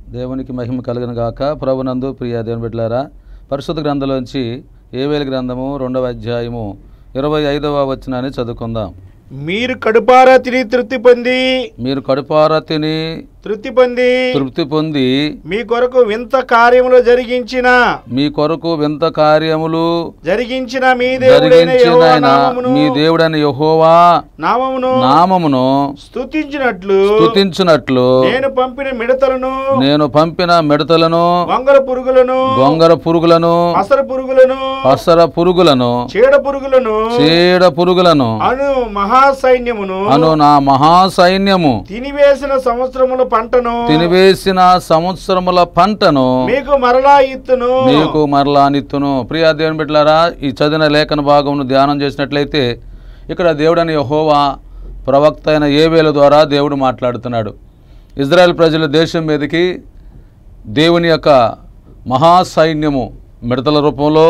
దేవునికి మహిమ కలిగిన గాక ప్రభునందు ప్రియ దేవుని బిడ్డలారా పరిశుద్ధ గ్రంథంలోంచి ఏవేల గ్రంథము రెండవ అధ్యాయము ఇరవై ఐదవ వచనాన్ని చదువుకుందాం మీరు కడుపారా తిని తృప్తి పొంది మీరు కడుపార తిని తృప్తి పొంది తృప్తి పొంది మీ కొరకు వింత కార్యములు జరిగించిన మీ కొరకు వింత కార్యములు జరిగించిన మీ దేవుడైన జరిగించిన యెహోవా ఆయన నామమును మీ దేవుడైన యెహోవా నామమును నామమును స్తుతించినట్లు స్తుతించినట్లు నేను పంపిన మిడతలను నేను పంపిన మిడతలను వంగల పురుగులను గొంగర పురుగులను అసర పురుగులను పసర పురుగులను చీడ పురుగులను చీడ పురుగులను అను మహాసైన్యమును అను నా మహాసైన్యము తినివేసిన సంవత్సరముల పంటను తినివేసిన సంవత్సరముల పంటను మీకు మరలా ఇత్తును నీకు మరలా నిత్తును ప్రియా దేవుని బిడ్డలారా ఈ చదివిన లేఖన భాగమును ధ్యానం చేసినట్లయితే ఇక్కడ దేవుడని యెహోవా ప్రవక్త అయిన ఏవేల ద్వారా దేవుడు మాట్లాడుతున్నాడు ఇజ్రాయెల్ ప్రజల దేశం మీదకి దేవుని యొక్క మహాసైన్యము మిడతల రూపంలో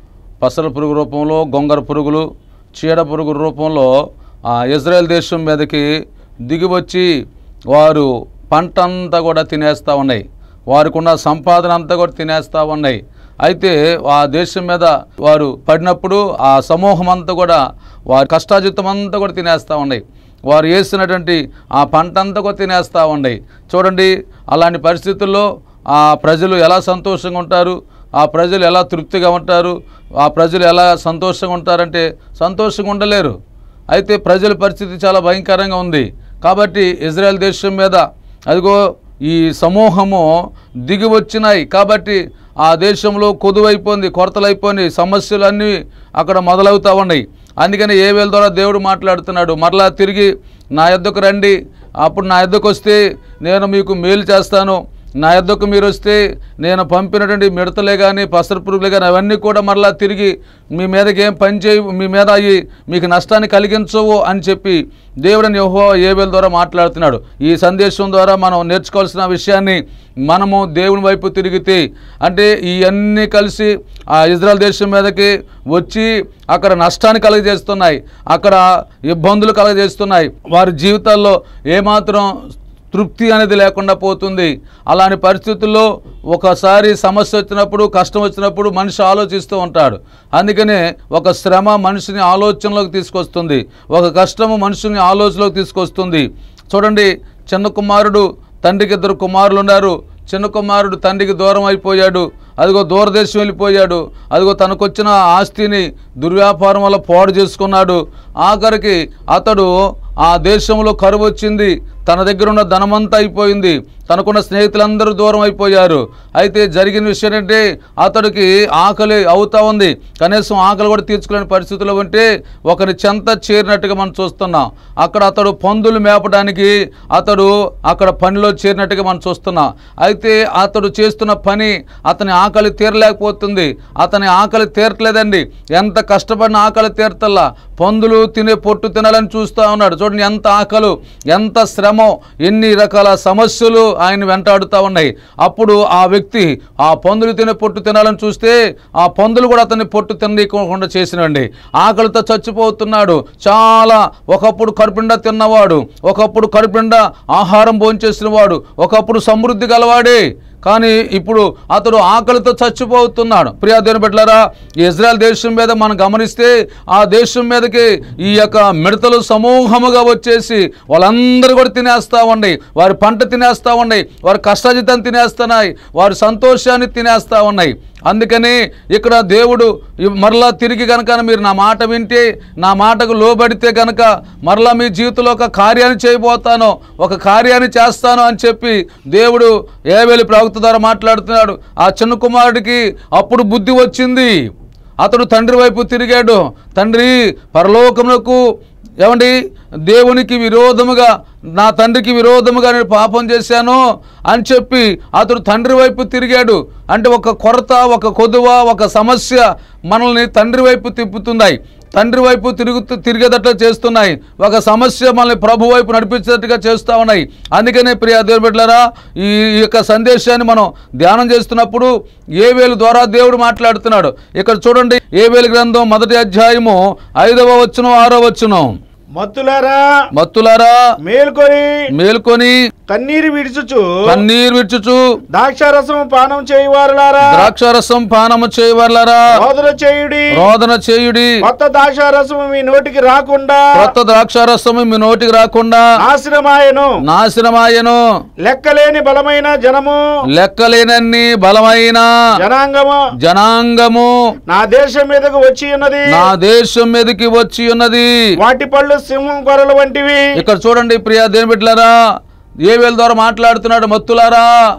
పసల పురుగు రూపంలో గొంగర పురుగులు చీడ పురుగు రూపంలో ఆ ఇజ్రాయెల్ దేశం మీదకి దిగివచ్చి వారు పంట అంతా కూడా తినేస్తూ ఉన్నాయి వారికి ఉన్న సంపాదన అంతా కూడా తినేస్తూ ఉన్నాయి అయితే ఆ దేశం మీద వారు పడినప్పుడు ఆ సమూహం అంతా కూడా వారి కష్టాజితం అంతా కూడా తినేస్తూ ఉన్నాయి వారు వేసినటువంటి ఆ పంట అంతా కూడా తినేస్తూ ఉన్నాయి చూడండి అలాంటి పరిస్థితుల్లో ఆ ప్రజలు ఎలా సంతోషంగా ఉంటారు ఆ ప్రజలు ఎలా తృప్తిగా ఉంటారు ఆ ప్రజలు ఎలా సంతోషంగా ఉంటారంటే సంతోషంగా ఉండలేరు అయితే ప్రజల పరిస్థితి చాలా భయంకరంగా ఉంది కాబట్టి ఇజ్రాయెల్ దేశం మీద అదిగో ఈ సమూహము దిగి వచ్చినాయి కాబట్టి ఆ దేశంలో కొదువైపోయింది కొరతలైపోయింది సమస్యలు అన్నీ అక్కడ మొదలవుతూ ఉన్నాయి అందుకని ఏ వేల ద్వారా దేవుడు మాట్లాడుతున్నాడు మరలా తిరిగి నా యొద్దకు రండి అప్పుడు నా యొద్దకు వస్తే నేను మీకు మేలు చేస్తాను నా యొద్దకు మీరు వస్తే నేను పంపినటువంటి మిడతలే కానీ పసరు పురుగులే కానీ అవన్నీ కూడా మరలా తిరిగి మీ మీదకి ఏం పని చేయవు మీ మీద అవి మీకు నష్టాన్ని కలిగించవు అని చెప్పి దేవుడని యెహోవా ఏబేల ద్వారా మాట్లాడుతున్నాడు ఈ సందేశం ద్వారా మనం నేర్చుకోవాల్సిన విషయాన్ని మనము దేవుని వైపు తిరిగితే అంటే ఇవన్నీ కలిసి ఆ ఇజ్రాయల్ దేశం మీదకి వచ్చి అక్కడ నష్టాన్ని కలుగజేస్తున్నాయి అక్కడ ఇబ్బందులు కలుగజేస్తున్నాయి వారి జీవితాల్లో ఏమాత్రం తృప్తి అనేది లేకుండా పోతుంది అలాంటి పరిస్థితుల్లో ఒకసారి సమస్య వచ్చినప్పుడు కష్టం వచ్చినప్పుడు మనిషి ఆలోచిస్తూ ఉంటాడు అందుకనే ఒక శ్రమ మనిషిని ఆలోచనలోకి తీసుకొస్తుంది ఒక కష్టము మనుషుని ఆలోచనలోకి తీసుకొస్తుంది చూడండి చిన్న కుమారుడు తండ్రికి ఇద్దరు కుమారులు ఉన్నారు చిన్న కుమారుడు తండ్రికి దూరం అయిపోయాడు అదిగో దూరదేశం వెళ్ళిపోయాడు అదిగో తనకొచ్చిన ఆస్తిని దుర్వ్యాపారం వల్ల పాడు చేసుకున్నాడు ఆఖరికి అతడు ఆ దేశంలో కరువు వచ్చింది తన దగ్గర ఉన్న ధనమంతా అయిపోయింది తనకున్న స్నేహితులందరూ దూరం అయిపోయారు అయితే జరిగిన విషయం ఏంటంటే అతడికి ఆకలి అవుతా ఉంది కనీసం ఆకలి కూడా తీర్చుకోలేని పరిస్థితిలో ఉంటే ఒకరి చెంత చేరినట్టుగా మనం చూస్తున్నాం అక్కడ అతడు పందులు మేపడానికి అతడు అక్కడ పనిలో చేరినట్టుగా మనం చూస్తున్నాం అయితే అతడు చేస్తున్న పని అతని ఆకలి తీరలేకపోతుంది అతని ఆకలి తీరట్లేదండి ఎంత కష్టపడిన ఆకలి తీరతల్లా పందులు తినే పొట్టు తినాలని చూస్తూ ఉన్నాడు చూడండి ఎంత ఆకలు ఎంత శ్రమో ఎన్ని రకాల సమస్యలు ఆయన వెంటాడుతూ ఉన్నాయి అప్పుడు ఆ వ్యక్తి ఆ పందులు తినే పొట్టు తినాలని చూస్తే ఆ పందులు కూడా అతన్ని పొట్టు తినకుండా చేసినండి ఆకలితో చచ్చిపోతున్నాడు చాలా ఒకప్పుడు కడుపుండా తిన్నవాడు ఒకప్పుడు కడుపుండా ఆహారం భోంచేసిన వాడు ఒకప్పుడు సమృద్ధి గలవాడే కానీ ఇప్పుడు అతడు ఆకలితో చచ్చిపోతున్నాడు ప్రియా దేవుని బిడ్డలారా ఈ ఇజ్రాయెల్ దేశం మీద మనం గమనిస్తే ఆ దేశం మీదకి ఈ యొక్క మిడతలు సమూహముగా వచ్చేసి వాళ్ళందరూ కూడా తినేస్తా ఉన్నాయి వారి పంట తినేస్తా ఉన్నాయి వారి కష్టాజితాన్ని తినేస్తున్నాయి వారి సంతోషాన్ని తినేస్తా ఉన్నాయి అందుకని ఇక్కడ దేవుడు ఈ మరలా తిరిగి కనుక మీరు నా మాట వింటే నా మాటకు లోబడితే కనుక మరలా మీ జీవితంలో ఒక కార్యాన్ని చేయబోతాను ఒక కార్యాన్ని చేస్తాను అని చెప్పి దేవుడు ఏవేలి ప్రవక్త ద్వారా మాట్లాడుతున్నాడు ఆ చిన్న కుమారుడికి అప్పుడు బుద్ధి వచ్చింది అతడు తండ్రి వైపు తిరిగాడు తండ్రి పరలోకమునకు ఏమండి దేవునికి విరోధముగా నా తండ్రికి విరోధముగా నేను పాపం చేశాను అని చెప్పి అతడు తండ్రి వైపు తిరిగాడు అంటే ఒక కొరత ఒక కొదువ ఒక సమస్య మనల్ని తండ్రి వైపు తిప్పుతున్నాయి తండ్రి వైపు తిరుగుతూ తిరిగేటట్లు చేస్తున్నాయి ఒక సమస్య మనల్ని ప్రభు వైపు నడిపించేటట్టుగా చేస్తూ ఉన్నాయి అందుకనే ప్రియ దేవుని బిడ్డలారా ఈ ఈ యొక్క సందేశాన్ని మనం ధ్యానం చేస్తున్నప్పుడు ఏ వేలు ద్వారా దేవుడు మాట్లాడుతున్నాడు ఇక్కడ చూడండి ఏ వేలు గ్రంథం మొదటి అధ్యాయము ఐదవ వచ్చును ఆరో వచ్చును మత్తులారా మత్తులారా మేల్కొని మేల్కొని కన్నీరు విడుచుచు కన్నీరు విడుచుచు ద్రాక్షారసం పానం చేయువారులారా ద్రాక్షారసం పానము చేయవర్లరా రోదన చేయుడి రోదన చేయుడి కొత్త ద్రాక్షారసం మీ నోటికి రాకుండా కొత్త ద్రాక్షారసము మీ నోటికి రాకుండా నాశనమాయను నాశనమాయను లెక్కలేని బలమైన జనము లెక్కలేనన్ని బలమైన జనాంగము జనాంగము నా దేశం మీదకు వచ్చి ఉన్నది నా దేశం మీదకి వచ్చి ఉన్నది వాటి పళ్ళు సింహం కొరలు వంటివి ఇక్కడ చూడండి ప్రియా దేని బిడ్డలారా ఏ వేల ద్వారా మాట్లాడుతున్నాడు మత్తులారా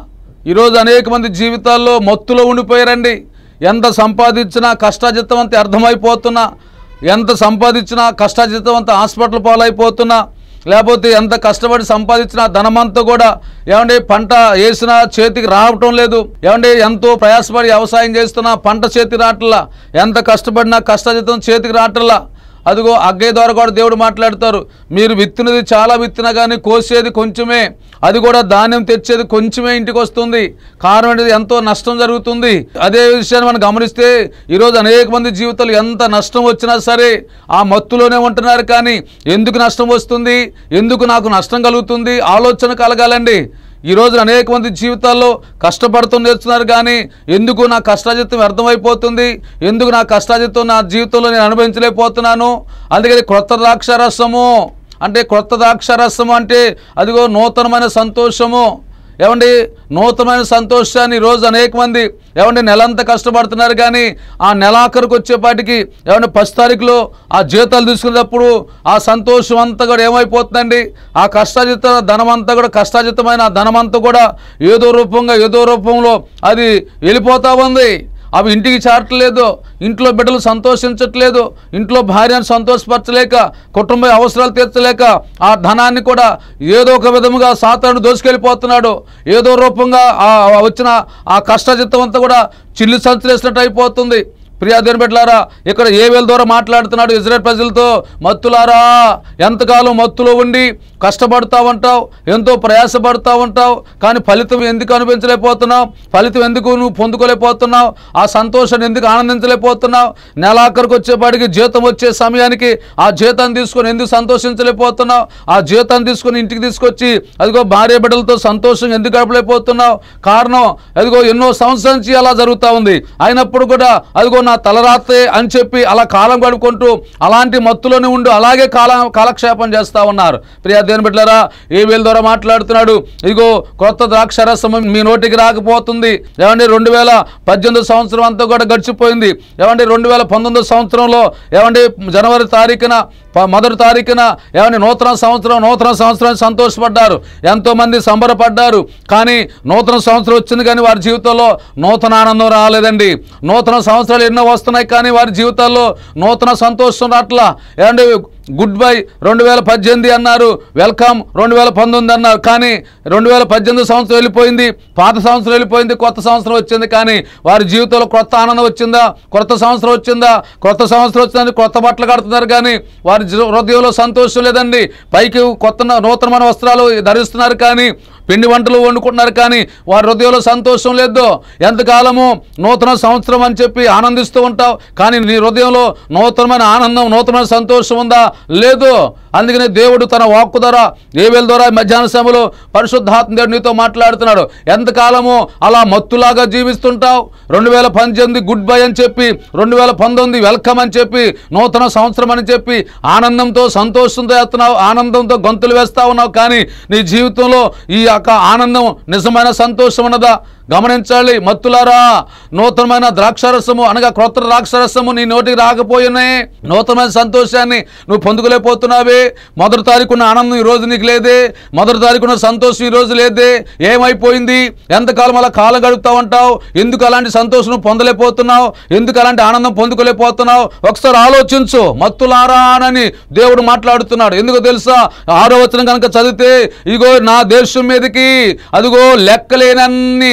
ఈరోజు అనేక మంది జీవితాల్లో మత్తులో ఉండిపోయారండి ఎంత సంపాదించినా కష్టాజితం అంత అర్థమైపోతున్నా ఎంత సంపాదించినా కష్టాజితం అంత హాస్పిటల్ పాలైపోతున్నా లేకపోతే ఎంత కష్టపడి సంపాదించిన ధనమంతా కూడా ఏమండి పంట వేసినా చేతికి రావటం లేదు ఏమండి ఎంతో ప్రయాసపడి వ్యవసాయం చేస్తున్నా పంట చేతికి రావట్లా ఎంత కష్టపడినా కష్టాజితం చేతికి రావట్లా అదిగో అగ్గయ్య ద్వారా కూడా దేవుడు మాట్లాడతారు మీరు విత్తినది చాలా విత్తినా కానీ కోసేది కొంచెమే అది కూడా ధాన్యం తెచ్చేది కొంచెమే ఇంటికి వస్తుంది కారణం ఏంటిది ఎంతో నష్టం జరుగుతుంది అదే విషయాన్ని మనం గమనిస్తే ఈరోజు అనేక మంది జీవితాలు ఎంత నష్టం వచ్చినా సరే ఆ మత్తులోనే ఉంటున్నారు కానీ ఎందుకు నష్టం వస్తుంది ఎందుకు నాకు నష్టం కలుగుతుంది ఆలోచన కలగాలండి ఈ రోజు అనేక మంది జీవితాల్లో కష్టపడుతూ నేర్చున్నారు కానీ ఎందుకు నా కష్టాజితం వ్యర్థమైపోతుంది ఎందుకు నా కష్టాజితం నా జీవితంలో నేను అనుభవించలేకపోతున్నాను అందుకని క్రొత్త ద్రాక్షారసము అంటే క్రొత్త ద్రాక్షారసము అంటే అదిగో నూతనమైన సంతోషము ఏమండి నూతనమైన సంతోషాన్ని ఈరోజు అనేక మంది ఏమండి నెలంతా కష్టపడుతున్నారు కానీ ఆ నెలాఖరుకు వచ్చేపాటికి ఏమంటే ఫస్ట్ తారీఖులో ఆ జీతాలు తీసుకునేటప్పుడు ఆ సంతోషం అంతా కూడా ఏమైపోతుందండి ఆ కష్టాజిత ధనం అంతా కూడా కష్టాజితమైన ఆ ధనం అంతా కూడా ఏదో రూపంగా ఏదో రూపంలో అది వెళ్ళిపోతా ఉంది అవి ఇంటికి చేరట్లేదు ఇంట్లో బిడ్డలు సంతోషించట్లేదు ఇంట్లో భార్యను సంతోషపరచలేక కుటుంబ అవసరాలు తీర్చలేక ఆ ధనాన్ని కూడా ఏదో ఒక విధముగా సాతాను దోసుకెళ్ళిపోతున్నాడు ఏదో రూపంగా ఆ వచ్చిన ఆ కష్టజితం అంతా కూడా చిల్లు సంచలేసినట్టు అయిపోతుంది ప్రియా దేని బిడ్డలారా ఇక్కడ ఏ వేల ద్వారా మాట్లాడుతున్నాడు ఇజ్రాయల్ ప్రజలతో మత్తులారా ఎంతకాలం మత్తులో ఉండి కష్టపడతా ఉంటావు ఎంతో ప్రయాసపడతా ఉంటావు కానీ ఫలితం ఎందుకు అనిపించలేకపోతున్నావు ఫలితం ఎందుకు నువ్వు పొందుకోలేకపోతున్నావు ఆ సంతోషాన్ని ఎందుకు ఆనందించలేకపోతున్నావు నెలాఖరికి వచ్చేపాటికి జీతం వచ్చే సమయానికి ఆ జీతాన్ని తీసుకొని ఎందుకు సంతోషించలేకపోతున్నావు ఆ జీతాన్ని తీసుకొని ఇంటికి తీసుకొచ్చి అదిగో భార్య బిడ్డలతో సంతోషం ఎందుకు గడపలేకపోతున్నావు కారణం అదిగో ఎన్నో సంవత్సరాల నుంచి అలా జరుగుతూ ఉంది అయినప్పుడు కూడా అదిగో నా తలరాతే అని చెప్పి అలా కాలం గడుపుకుంటూ అలాంటి మత్తులోనే ఉండు అలాగే కాల కాలక్షేపం చేస్తూ ఉన్నారు ప్రియా దేని బిడ్డలారా ఏ వేల ద్వారా మాట్లాడుతున్నాడు ఇదిగో కొత్త ద్రాక్షరసం మీ నోటికి రాకపోతుంది ఏమండి రెండు వేల పద్దెనిమిది సంవత్సరం అంతా కూడా గడిచిపోయింది ఏమండి రెండు వేల పంతొమ్మిది సంవత్సరంలో ఏమండి జనవరి తారీఖున ప- మొదటి తారీఖున ఏమండి నూతన సంవత్సరం నూతన సంవత్సరాన్ని సంతోషపడ్డారు ఎంతోమంది సంబరపడ్డారు కానీ నూతన సంవత్సరం వచ్చింది కానీ వారి జీవితంలో నూతన ఆనందం రాలేదండి నూతన సంవత్సరాలు ఎన్నో వస్తున్నాయి కానీ వారి జీవితాల్లో నూతన సంతోషం రాట్లా ఏమండి గుడ్ బై రెండు వేల పద్దెనిమిది అన్నారు వెల్కమ్ రెండు వేల పంతొమ్మిది అన్నారు కానీ రెండు వేల పద్దెనిమిది సంవత్సరం వెళ్ళిపోయింది పాత సంవత్సరం వెళ్ళిపోయింది కొత్త సంవత్సరం వచ్చింది కానీ వారి జీవితంలో కొత్త ఆనందం వచ్చిందా కొత్త సంవత్సరం వచ్చిందా కొత్త సంవత్సరం వచ్చిందని కొత్త బట్టలు కడుతున్నారు కానీ వారి జీ- హృదయంలో సంతోషం లేదండి పైకి కొత్త న- నూతనమైన వస్త్రాలు ధరిస్తున్నారు కానీ పిండి వంటలు వండుకుంటున్నారు కానీ వారి హృదయంలో సంతోషం లేదు ఎంతకాలము నూతన సంవత్సరం అని చెప్పి ఆనందిస్తూ ఉంటావు కానీ నీ హృదయంలో నూతనమైన ఆనందం నూతనమైన సంతోషం ఉందా లేదు అందుకనే దేవుడు తన వాక్కు ద్వారా ఏవేల ద్వారా మధ్యాహ్న సమయంలో పరిశుద్ధాత్మ దేవుడు నీతో మాట్లాడుతున్నాడు ఎంతకాలము అలా మత్తులాగా జీవిస్తుంటావు రెండు వేల పద్దెనిమిది గుడ్ బై అని చెప్పి రెండు వేల పంతొమ్మిది వెల్కమ్ అని చెప్పి నూతన సంవత్సరం అని చెప్పి ఆనందంతో సంతోషంతో వేస్తున్నావు ఆనందంతో గొంతులు వేస్తా ఉన్నావు కానీ నీ జీవితంలో ఈ యొక్క ఆనందం నిజమైన సంతోషం ఉన్నదా గమనించాలి మత్తులారా నూతనమైన ద్రాక్షరసము అనగా క్రొత్త ద్రాక్షరసము నీ నోటికి రాకపోయినాయి నూతనమైన సంతోషాన్ని నువ్వు పొందుకోలేకపోతున్నావే మొదటి తారీఖున ఆనందం ఈ రోజు నీకు లేదే మొదటి తారీఖున సంతోషం ఈ రోజు లేదే ఏమైపోయింది ఎంతకాలం అలా కాలం గడుపుతా ఉంటావు ఎందుకు అలాంటి సంతోషం నువ్వు పొందలేకపోతున్నావు ఎందుకు అలాంటి ఆనందం పొందుకోలేకపోతున్నావు ఒకసారి ఆలోచించు మత్తులారా అని దేవుడు మాట్లాడుతున్నాడు ఎందుకు తెలుసా ఆరో వచనం కనుక చదివితే ఇగో నా దేశం మీదకి అదిగో లెక్కలేనన్ని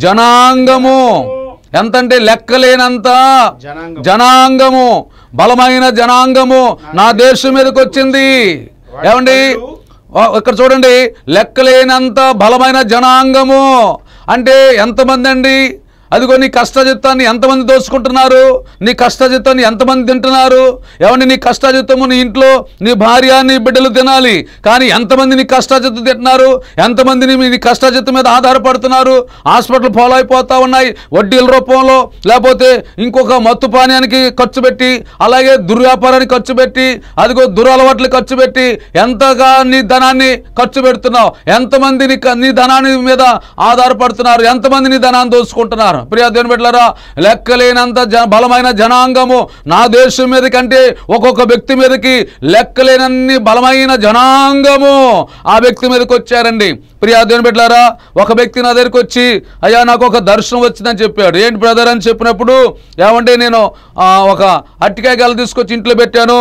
జనాంగము ఎంతంటే లెక్కలేనంత జనాంగం. జనాంగము బలమైన జనాంగము నా దేశం మీదకి వచ్చింది ఏమండి ఓ, ఇక్కడ చూడండి లెక్కలేనంత బలమైన జనాంగము అంటే ఎంతమంది అండి అదిగో నీ కష్టజిత్తాన్ని ఎంతమంది దోచుకుంటున్నారు నీ కష్టజిత్తాన్ని ఎంతమంది తింటున్నారు ఏమండి నీ కష్టజిత్తము నీ ఇంట్లో నీ భార్య నీ బిడ్డలు తినాలి కానీ ఎంతమంది నీ కష్టజిత్తు తింటున్నారు ఎంతమంది నీ నీ కష్టజిత్తు మీద ఆధారపడుతున్నారు హాస్పిటల్ ఫాలో అయిపోతా ఉన్నాయి వడ్డీల రూపంలో లేకపోతే ఇంకొక మత్తు పానీయానికి ఖర్చు పెట్టి అలాగే దుర్వ్యాపారానికి ఖర్చు పెట్టి అదిగో దురలవాట్లు ఖర్చు పెట్టి ఎంతగా నీ ధనాన్ని ఖర్చు పెడుతున్నావు ఎంతమంది నీ క- నీ ధనాన్ని మీద ఆధారపడుతున్నారు ఎంతమంది నీ ధనాన్ని దోచుకుంటున్నారు ప్రియా దేవుని బిడ్డలారా లెక్కలేనంత జ బలమైన జనాంగము నా దేశం మీద కంటే ఒక్కొక్క వ్యక్తి మీదకి లెక్కలేనన్ని బలమైన జనాంగము ఆ వ్యక్తి మీదకి వచ్చారండి ప్రియా దేవుని బిడ్డలారా ఒక వ్యక్తి నా దగ్గరికి వచ్చి అయ్యా నాకు ఒక దర్శనం వచ్చిందని చెప్పాడు ఏంటి బ్రదర్ అని చెప్పినప్పుడు ఏమంటే నేను ఆ, ఒక అట్టికాయ గల తీసుకొచ్చి ఇంట్లో పెట్టాను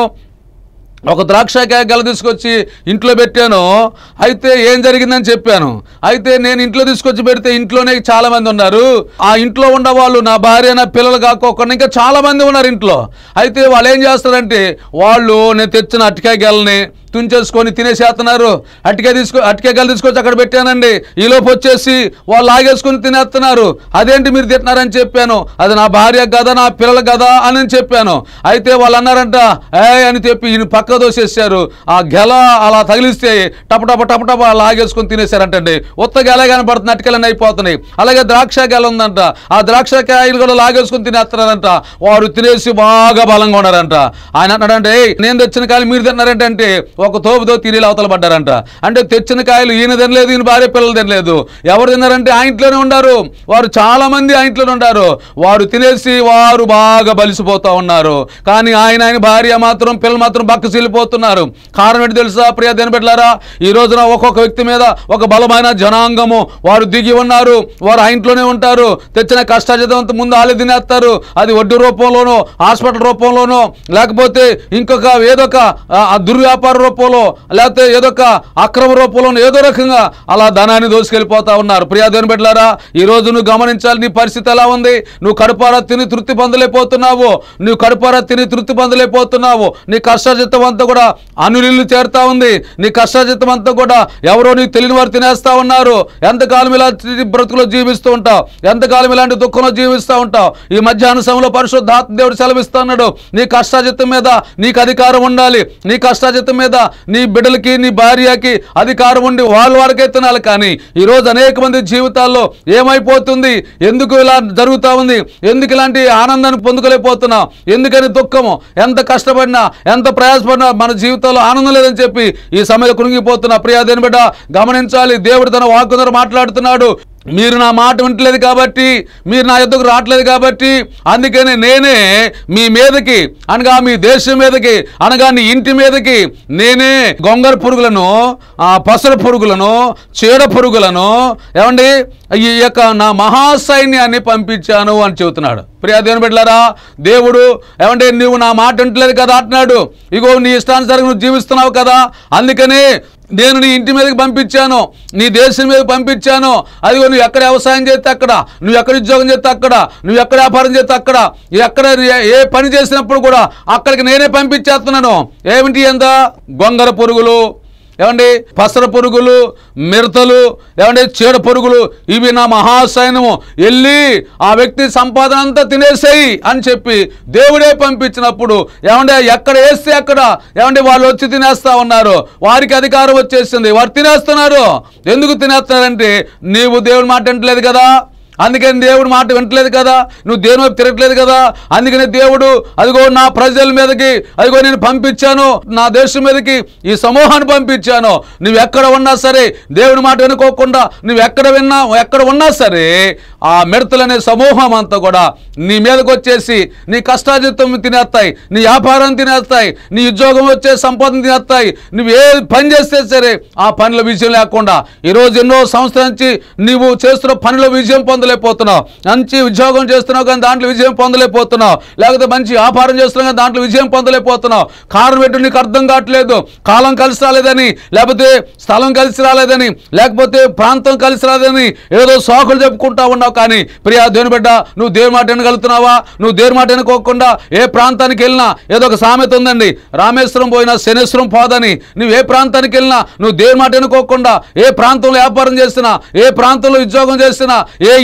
ఒక ద్రాక్షకాయ గల తీసుకొచ్చి ఇంట్లో పెట్టాను అయితే ఏం జరిగిందని చెప్పాను అయితే నేను ఇంట్లో తీసుకొచ్చి పెడితే ఇంట్లోనే చాలా మంది ఉన్నారు ఆ ఇంట్లో ఉన్న వాళ్ళు నా భార్య నా పిల్లలు కాకోకుండా ఇంకా చాలా మంది ఉన్నారు ఇంట్లో అయితే వాళ్ళు ఏం చేస్తారంటే వాళ్ళు నేను తెచ్చిన అట్టికాయ గెలని తుంచేసుకొని తినేసేస్తున్నారు అట్టికాయ తీసుకో అట్టికాయ గెల తీసుకొచ్చి అక్కడ పెట్టానండి ఈ లోపు వచ్చేసి వాళ్ళు ఆగేసుకొని తినేస్తున్నారు అదేంటి మీరు తింటున్నారని చెప్పాను అది నా భార్య కదా నా పిల్లలు కదా అని నేను చెప్పాను అయితే వాళ్ళు అన్నారంట ఏ అని చెప్పి ఈయన పక్క దోసేసారు ఆ గెల అలా తగిలిస్తే టపటప టపటప అలా ఆగేసుకొని తినేశారంటండి ఉత్త గెల కనపడుతుంది అటుకెళ్ళని అయిపోతున్నాయి అలాగే ద్రాక్ష గెల ఉందంట ఆ ద్రాక్ష కాయలు కూడా లాగేసుకొని తినేస్తున్నారంట వారు తినేసి బాగా బలంగా ఉన్నారంట ఆయన అన్నాడంటే "ఏయ్, నేను తెచ్చిన కాయలు మీరు తిన్నారంటే అంటే ఒక తోపుతో తిని అవతల పడ్డారంట అంటే తెచ్చిన కాయలు ఈయన తినలేదు ఈయన భార్య పిల్లలు తినలేదు ఎవరు తిన్నారంటే ఆ ఇంట్లోనే ఉండారు వారు చాలా మంది ఆ ఇంట్లోనే ఉండారు వారు తినేసి వారు బాగా బలిసిపోతా ఉన్నారు కానీ ఆయన ఆయన భార్య మాత్రం పిల్లలు మాత్రం బక్క చెల్లిపోతున్నారు కారణం ఏంటి తెలుసా ప్రియ బిడ్డలారా ఈ రోజున ఒక్కొక్క వ్యక్తి మీద ఒక బలమైన జనాంగము వారు దిగి ఉన్నారు వారు ఆ ఇంట్లోనే ఉంటారు తెచ్చిన కష్టాజితం అంతా ముందు ఆలే తినేస్తారు అది వడ్డీ రూపంలోనో హాస్పిటల్ రూపంలోనో లేకపోతే ఇంకొక ఏదొక ఆ, ఆ దుర్వ్యాపార రూపంలో లేకపోతే ఏదొక అక్రమ రూపంలో ఏదో రకంగా అలా ధనాన్ని దోసుకెళ్ళిపోతా ఉన్నారు ప్రియాదేని బిడ్డలారా ఈ రోజు నువ్వు గమనించాలి నీ పరిస్థితి ఎలా ఉంది నువ్వు కడుపారా తిని తృప్తి పొందలేకపోతున్నావు నువ్వు కడుపారా తిని తృప్తి పొందలేకపోతున్నావు నీ కష్టాజితం అంతా కూడా అనులీలు చేరుతా ఉంది నీ కష్టాజితం అంతా కూడా ఎవరో నీకు తెలియని వారు తినేస్తా ఉన్నారు ఎంతకాలం ఇలా తి- బ్రతుకులో జీవిస్తూ ఉంటావు ఎంతకాలం ఇలాంటి దుఃఖంలో జీవిస్తూ ఉంటావు ఈ మధ్యాహ్న సమయంలో పరిశుద్ధాత్మ దేవుడు సెలవిస్తున్నాడు నీ కష్టాజితం మీద నీకు అధికారం ఉండాలి నీ కష్టాజితం మీద నీ బిడ్డలకి నీ భార్యకి అధికారం ఉండి వాళ్ళ వారికే తినాలి కానీ ఈ రోజు అనేక మంది జీవితాల్లో ఏమైపోతుంది ఎందుకు ఇలా జరుగుతా ఉంది ఎందుకు ఇలాంటి ఆనందాన్ని పొందుకోలేకపోతున్నావు ఎందుకని దుఃఖము ఎంత కష్టపడినా ఎంత ప్రయాసపడినా మన జీవితంలో ఆనందం లేదని చెప్పి ఈ సమయంలో కృంగిపోతున్నా ప్రియాదేని బిడ్డ గమనించాలి దేవుడు తన వాక్కు ద్వారా మాట్లాడుతున్నాడు మీరు నా మాట వింటలేదు కాబట్టి మీరు నా ఎద్దుకు రావట్లేదు కాబట్టి అందుకని నేనే మీ మీదకి అనగా మీ దేశం మీదకి అనగా నీ ఇంటి మీదకి నేనే గొంగర పురుగులను ఆ పసర పురుగులను చీడ పురుగులను ఏమండి ఈ యొక్క నా మహాసైన్యాన్ని పంపించాను అని చెబుతున్నాడు ప్రియా దేవుని బిడ్డలారా దేవుడు ఏమంటే నువ్వు నా మాట వింటలేదు కదా అంటున్నాడు ఇగో నీ ఇష్టానుసారం నువ్వు జీవిస్తున్నావు కదా అందుకని నేను నీ ఇంటి మీదకి పంపించాను నీ దేశం మీద పంపించాను అదిగో నువ్వు ఎక్కడ వ్యవసాయం చేస్తే అక్కడ నువ్వు ఎక్కడ ఉద్యోగం చేస్తే అక్కడ నువ్వు ఎక్కడ వ్యాపారం చేస్తే అక్కడ ఎక్కడ ఏ- ఏ పని చేసినప్పుడు కూడా అక్కడికి నేనే పంపించేస్తున్నాను ఏమిటి ఎంత గొంగర పురుగులు ఏమండి పసర పురుగులు మిడతలు ఏమండి చీడ పురుగులు ఇవి నా మహాసైన్యము వెళ్ళి ఆ వ్యక్తి సంపాదన అంతా తినేసేయి అని చెప్పి దేవుడే పంపించినప్పుడు ఏమండి ఎక్కడ వేస్తే అక్కడ ఏమండి వాళ్ళు వచ్చి తినేస్తా ఉన్నారు వారికి అధికారం వచ్చేసింది వారు తినేస్తున్నారు ఎందుకు తినేస్తున్నారంటే నీవు దేవుడి మాట వింటలేదు కదా అందుకని దేవుడు మాట వింటలేదు కదా నువ్వు దేవుని వైపు తిరగట్లేదు కదా అందుకని దేవుడు అదిగో నా ప్రజల మీదకి అదిగో నేను పంపించాను నా దేశం మీదకి ఈ సమూహాన్ని పంపించాను నువ్వు ఎక్కడ ఉన్నా సరే దేవుని మాట వినుకోకుండా నువ్వు ఎక్కడ విన్నా ఎక్కడ ఉన్నా సరే ఆ మిడతలనే సమూహం అంతా కూడా నీ మీదకి వచ్చేసి నీ కష్టాజితం తినేస్తాయి నీ వ్యాపారం తినేస్తాయి నీ ఉద్యోగం వచ్చే సంపాదన తినేస్తాయి నువ్వు ఏ పని చేస్తే సరే ఆ పనిలో విజయం లేకుండా ఈరోజు ఎన్నో సంవత్సరాల నుంచి నువ్వు చేస్తున్న పనిలో విజయం పొందలేకపోతున్నావు మంచి ఉద్యోగం చేస్తున్నావు కానీ దాంట్లో విజయం పొందలేకపోతున్నావు లేకపోతే మంచి వ్యాపారం చేస్తున్నావు కానీ దాంట్లో విజయం పొందలేకపోతున్నావు కారణం ఏంటో నీకు అర్థం కావట్లేదు కాలం కలిసి రాలేదని లేకపోతే స్థలం కలిసి రాలేదని లేకపోతే ప్రాంతం కలిసి రాలేదని ఏదో సాకులు చెప్పుకుంటా ఉన్నావు కానీ ప్రియా దేవుని బిడ్డ నువ్వు దేవుని మాట వినగలుగుతున్నావా నువ్వు దేవుని మాట వినుకోకుండా ఏ ప్రాంతానికి వెళ్ళినా ఏదో ఒక సామెత ఉందండి రామేశ్వరం పోయినా శనేశ్వరం పోదని నువ్వు ఏ ప్రాంతానికి వెళ్ళినా నువ్వు దేవుని మాట వినుకోకుండా ఏ ప్రాంతంలో వ్యాపారం చేసినా ఏ ప్రాంతంలో ఉద్యోగం చేసినా ఏ ఇంటి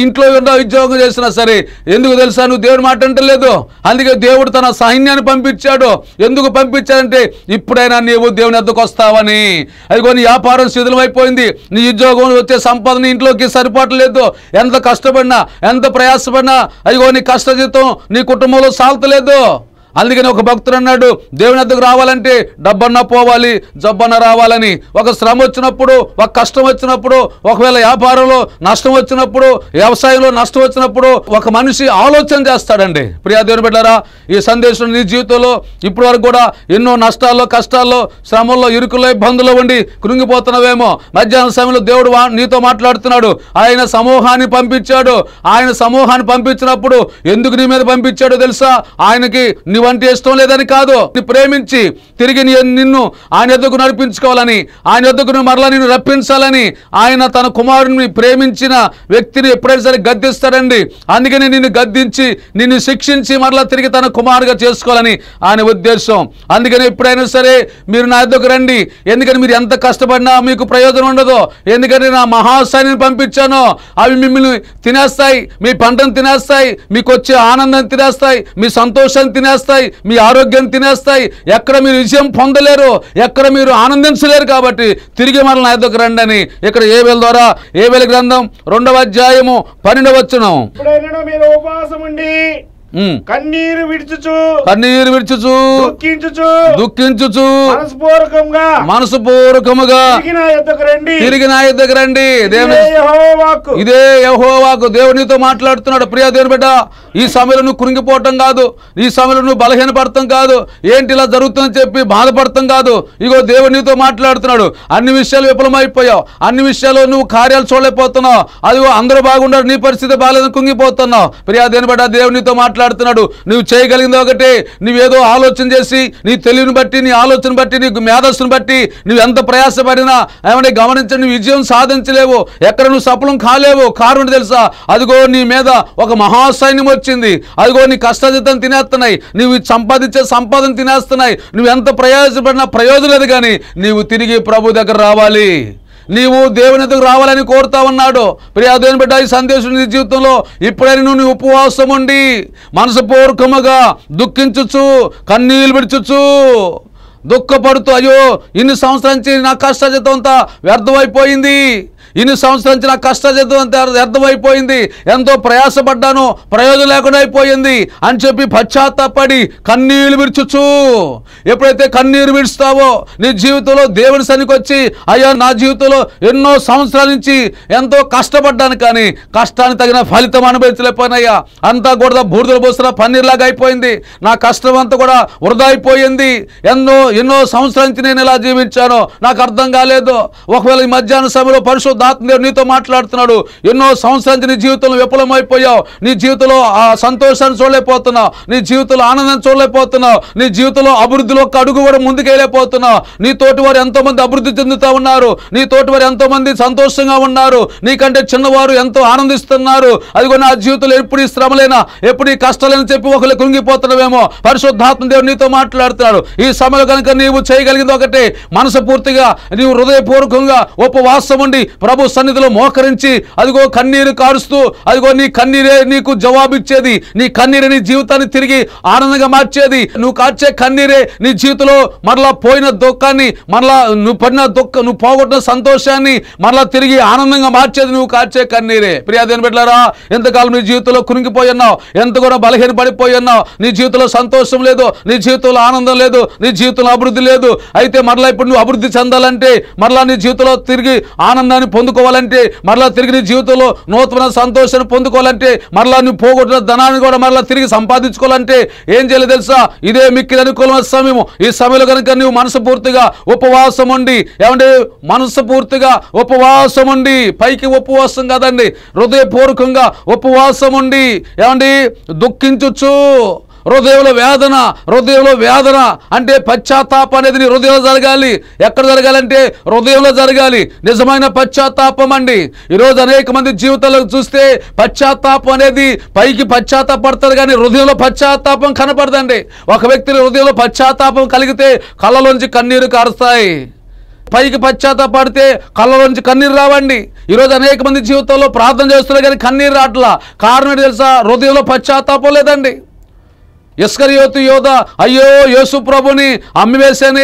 ఇంట్లో ఉన్న ఉద్యోగం చేసినా సరే ఎందుకు తెలుసా నువ్వు దేవుడు మాట అంటలేదు అందుకే దేవుడు తన సైన్యాన్ని పంపించాడు ఎందుకు పంపించాడంటే ఇప్పుడైనా నీవు దేవుని ఎద్దకు వస్తావని అదిగో నీ వ్యాపారం శిథిలమైపోయింది నీ ఉద్యోగం వచ్చే సంపాదన ఇంట్లోకి సరిపడలేదు ఎంత కష్టపడినా ఎంత ప్రయాసపడినా అదిగో నీ కష్ట జీతం నీ కుటుంబంలో సాల్తలేదు అందుకని ఒక భక్తుడు అన్నాడు దేవుని ఎద్దకు రావాలంటే డబ్బన్న పోవాలి జబ్బన్న రావాలని ఒక శ్రమ వచ్చినప్పుడు ఒక కష్టం వచ్చినప్పుడు ఒకవేళ వ్యాపారంలో నష్టం వచ్చినప్పుడు వ్యవసాయంలో నష్టం వచ్చినప్పుడు ఒక మనిషి ఆలోచన చేస్తాడండి ప్రియా దేవుని బిడ్డారా ఈ సందేశం నీ జీవితంలో ఇప్పటి వరకు కూడా ఎన్నో నష్టాల్లో కష్టాల్లో శ్రమల్లో ఇరుకుల్లో ఇబ్బందుల్లో ఉండి కృంగిపోతున్నావేమో మధ్యాహ్నం సమయంలో దేవుడు వా- నీతో మాట్లాడుతున్నాడు ఆయన సమూహాన్ని పంపించాడు ఆయన సమూహాన్ని పంపించినప్పుడు ఎందుకు నీ మీద పంపించాడో తెలుసా ఆయనకి నీవంటే ఇష్టం లేదని కాదు నీ ప్రేమించి తిరిగి నీ నిన్ను ఆయన ఎద్దుకు నడిపించుకోవాలని ఆయన ఎద్దుకు నువ్వు మరలా నిన్ను రప్పించాలని ఆయన తన కుమారుని ప్రేమించిన వ్యక్తిని ఎప్పుడైనా సరే గద్దిస్తాడండి అందుకని నిన్ను గద్దించి నిన్ను శిక్షించి మరలా తిరిగి తన కుమారుగా చేసుకోవాలని ఆయన ఉద్దేశం అందుకని ఎప్పుడైనా సరే మీరు నా ఎద్దుకు రండి ఎందుకని మీరు ఎంత కష్టపడినా మీకు ప్రయోజనం ఉండదు ఎందుకని నా మహాశైని పంపించాను అవి మిమ్మల్ని తినేస్తాయి మీ పంటను తినేస్తాయి మీకు వచ్చే ఆనందం తినేస్తాయి మీ సంతోషాన్ని తినేస్తాయి మీ ఆరోగ్యం తినేస్తాయి ఎక్కడ మీరు విజయం పొందలేరు ఎక్కడ మీరు ఆనందించలేరు కాబట్టి తిరిగి మరల నా ఎద్దకు రండి అని ఇక్కడ ఏబేల ద్వారా ఏబేల గ్రంథం రెండవ అధ్యాయము పన్నెండవ వచ్చును ఇప్పుడైనా మీరు ఉపవాసం ఉండి కన్నీరు విడుచుచు కన్నీరు విడుచుచు దుఃఖించుచు దుఃఖించుచు మనస్పూర్వకంగా మనసుపూర్వకముగా తిరిగి నా యొద్దకు రండి తిరిగి నా దగ్గర రండి దేవుని ఇదే యెహోవా వాక్కు ఇదే యహోవాకు దేవునితో మాట్లాడుతున్నాడు ప్రియ దేవుని బిడ్డ ఈ సమయంలో నువ్వు కృంగిపోవటం కాదు ఈ సమయంలో నువ్వు బలహీనపడటం కాదు ఏంటి ఇలా జరుగుతుందని చెప్పి బాధపడటం కాదు ఇగో దేవుడు నీతో మాట్లాడుతున్నాడు అన్ని విషయాలు విఫలమైపోయావు అన్ని విషయాలు నువ్వు కార్యాలు చూడలేకపోతున్నావు అదిగో అందరూ బాగుండారు నీ పరిస్థితి బాగాలేదని కుంగిపోతున్నావు ప్రియా దేవుని బిడ్డ దేవుడు నీతో మాట్లాడుతున్నాడు నువ్వు చేయగలిగింది ఒకటే నువ్వేదో ఆలోచన చేసి నీ తెలివిని బట్టి నీ ఆలోచన బట్టి నీ మేధస్సును బట్టి నువ్వు ఎంత ప్రయాసపడినా ఏమంటే గమనించండి నువ్వు విజయం సాధించలేవు ఎక్కడ నువ్వు సఫలం కాలేవు కారణం తెలుసా అదిగో నీ మీద ఒక మహాసైన్యం వచ్చింది అదిగో నీ కష్టజితం తినేస్తున్నాయి నువ్వు సంపాదించే సంపాదన తినేస్తున్నాయి నువ్వు ఎంత ప్రయాసపడినా ప్రయోజనం లేదు కానీ నీవు తిరిగి ప్రభు దగ్గర రావాలి నీవు దేవుని ఎదుగు రావాలని కోరుతా ఉన్నాడు ప్రియా దేవుని బిడ్డ ఈ సందేశం నీ జీవితంలో ఇప్పుడైనా నువ్వు నీ ఉపవాసం ఉండి మనసుపూర్వకముగా దుఃఖించుచు కన్నీళ్ళు విడుచుచు దుఃఖపడుతూ అయ్యో ఇన్ని సంవత్సరాల నుంచి నా కష్టజితం అంతా వ్యర్థమైపోయింది ఇన్ని సంవత్సరాల నుంచి నా కష్టజితం అంతా వ్యర్థమైపోయింది ఎంతో ప్రయాసపడ్డాను ప్రయోజనం లేకుండా అయిపోయింది అని చెప్పి పశ్చాత్తాపడి కన్నీళ్లు విడుచుచు ఎప్పుడైతే కన్నీరు విడుస్తావో నీ జీవితంలో దేవుని సన్నిధికి వచ్చి అయ్యా నా జీవితంలో ఎన్నో సంవత్సరాల నుంచి ఎంతో కష్టపడ్డాను కానీ కష్టానికి తగిన ఫలితం అనుభవించలేకపోయినయ్యా అంతా కూడా బూడిదలు పోసిన పన్నీర్లాగా అయిపోయింది నా కష్టం అంతా కూడా వృధా అయిపోయింది ఎన్నో ఎన్నో సంవత్సరాల నుంచి నేను ఇలా జీవించాను నాకు అర్థం కాలేదు ఒకవేళ ఈ మధ్యాహ్న సమయంలో పరిశుద్ధాత్మ దేవుడు నీతో మాట్లాడుతున్నాడు ఎన్నో సంవత్సరాల నుంచి నీ జీవితంలో విఫలమైపోయావు నీ జీవితంలో ఆ సంతోషాన్ని చూడలేకపోతున్నావు నీ జీవితంలో ఆనందాన్ని చూడలేకపోతున్నావు నీ జీవితంలో అభివృద్ధిలో ఒక అడుగు కూడా ముందుకెళ్ళలేకపోతున్నావు నీ తోటి వారు ఎంతో మంది అభివృద్ధి చెందుతూ ఉన్నారు నీ తోటి వారు ఎంతో మంది సంతోషంగా ఉన్నారు నీకంటే చిన్నవారు ఎంతో ఆనందిస్తున్నారు అదిగో నా జీవితంలో ఎప్పుడు ఈ శ్రమలేనా ఎప్పుడు ఈ కష్టాలని చెప్పి ఒకరు కృంగిపోతున్నావేమో పరిశుద్ధాత్మ దేవుడు నీతో మాట్లాడుతున్నాడు ఈ సమయంలో కనుక నీవు చేయగలిగింది ఒకటే మనసు పూర్తిగా నీవు హృదయపూర్వకంగా ఉపవాసం ఉండి ప్రభు సన్నిధిలో మోకరించి అదిగో కన్నీరు కారుస్తూ అదిగో నీ కన్నీరే నీకు జవాబిచ్చేది నీ కన్నీరే నీ జీవితాన్ని తిరిగి ఆనందంగా మార్చేది నువ్వు కార్చే కన్నీరే నీ జీవితంలో మరలా పోయిన దుఃఖాన్ని మరలా నువ్వు పడిన దుఃఖ నువ్వు పోగొట్టిన సంతోషాన్ని మరలా తిరిగి ఆనందంగా మార్చేది నువ్వు కార్చే కన్నీరే ప్రియాదేని బిడ్డారా ఎంతకాలం నీ జీవితంలో కురింగిపోయి ఉన్నావు ఎంత కూడా బలహీన పడిపోయి ఉన్నావు నీ జీవితంలో సంతోషం లేదు నీ జీవితంలో ఆనందం లేదు నీ జీవితంలో అభివృద్ధి లేదు అయితే మరలా ఇప్పుడు నువ్వు అభివృద్ధి చెందాలంటే మరలా నీ జీవితంలో తిరిగి ఆనందాన్ని పొందుకోవాలంటే మరలా తిరిగి నీ జీవితంలో నూతన సంతోషాన్ని పొందుకోవాలంటే మరలా నువ్వు పోగొట్టిన ధనాన్ని కూడా మరలా తిరిగి సంపాదించుకోవాలంటే ఏం చేయాలి తెలుసా ఇదే మిక్కిలి అనుకూలమైన సమయము ఈ సమయంలో కనుక నువ్వు మనసు పూర్తిగా ఉపవాసం ఉండి ఏమంటే మనసు పూర్తిగా ఉపవాసం ఉండి పైకి ఉపవాసం కాదండి హృదయపూర్వకంగా ఉపవాసం ఉండి ఏమండి దుఃఖించుచు హృదయంలో వేదన హృదయంలో వేదన అంటే పశ్చాత్తాపం అనేది నీ హృదయంలో జరగాలి ఎక్కడ జరగాలంటే హృదయంలో జరగాలి నిజమైన పశ్చాత్తాపం అండి ఈరోజు అనేక మంది జీవితాల్లో చూస్తే పశ్చాత్తాపం అనేది పైకి పశ్చాత్తాపడతారు కానీ హృదయంలో పశ్చాత్తాపం కనపడదండి ఒక వ్యక్తి హృదయంలో పశ్చాత్తాపం కలిగితే కళ్ళలోంచి కన్నీరు కారుస్తాయి పైకి పశ్చాత్తాపడితే కళ్ళలోంచి కన్నీరు రావండి ఈరోజు అనేక మంది జీవితంలో ప్రార్థన చేస్తున్నారు కానీ కన్నీరు రావట్లా కారణం ఏంటి తెలుసా హృదయంలో పశ్చాత్తాపం లేదండి ఇస్కరియోతు యోధ అయ్యో యేసు ప్రభుని అమ్మివేశానే